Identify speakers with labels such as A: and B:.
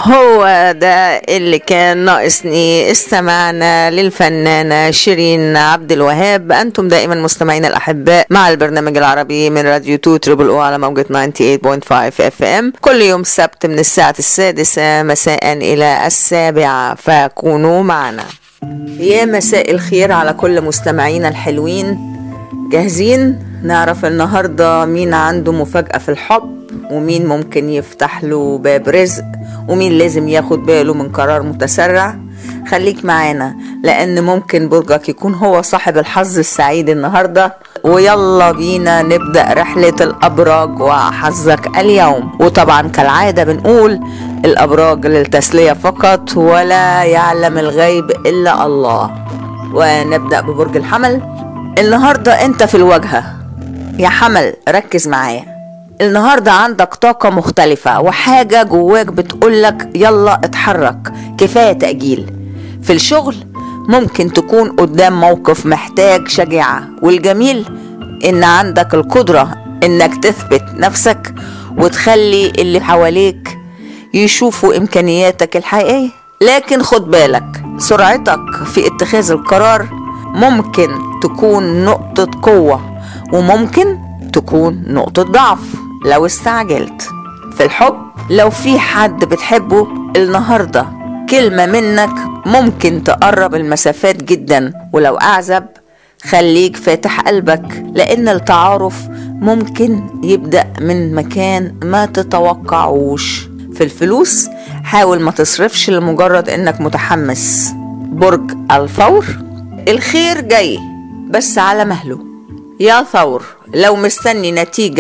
A: هو ده اللي كان ناقصني استمعنا للفنانة شيرين عبد الوهاب أنتم دائما مستمعين الأحباء مع البرنامج العربي من راديو 2 تريبل او على موجة 98.5 اف ام كل يوم سبت من الساعة السادسة مساء إلى السابعة فكونوا معنا يا مساء الخير على كل مستمعينا الحلوين جاهزين نعرف النهاردة مين عنده مفاجأة في الحب ومين ممكن يفتح له باب رزق ومين لازم ياخد باله من قرار متسرع خليك معانا لان ممكن برجك يكون هو صاحب الحظ السعيد النهارده ويلا بينا نبدا رحله الابراج وحظك اليوم وطبعا كالعاده بنقول الابراج للتسليه فقط ولا يعلم الغيب الا الله ونبدا ببرج الحمل النهارده انت في الواجهه يا حمل ركز معايا النهارده عندك طاقة مختلفة وحاجة جواك بتقولك يلا اتحرك كفاية تأجيل في الشغل ممكن تكون قدام موقف محتاج شجاعة والجميل ان عندك القدرة انك تثبت نفسك وتخلي اللي حواليك يشوفوا امكانياتك الحقيقية لكن خد بالك سرعتك في اتخاذ القرار ممكن تكون نقطة قوة وممكن تكون نقطة ضعف لو استعجلت في الحب لو في حد بتحبه النهاردة كلمة منك ممكن تقرب المسافات جدا ولو أعزب خليك فاتح قلبك لأن التعارف ممكن يبدأ من مكان ما تتوقعوش في الفلوس حاول ما تصرفش لمجرد انك متحمس برج الثور الخير جاي بس على مهله يا ثور لو مستني نتيجة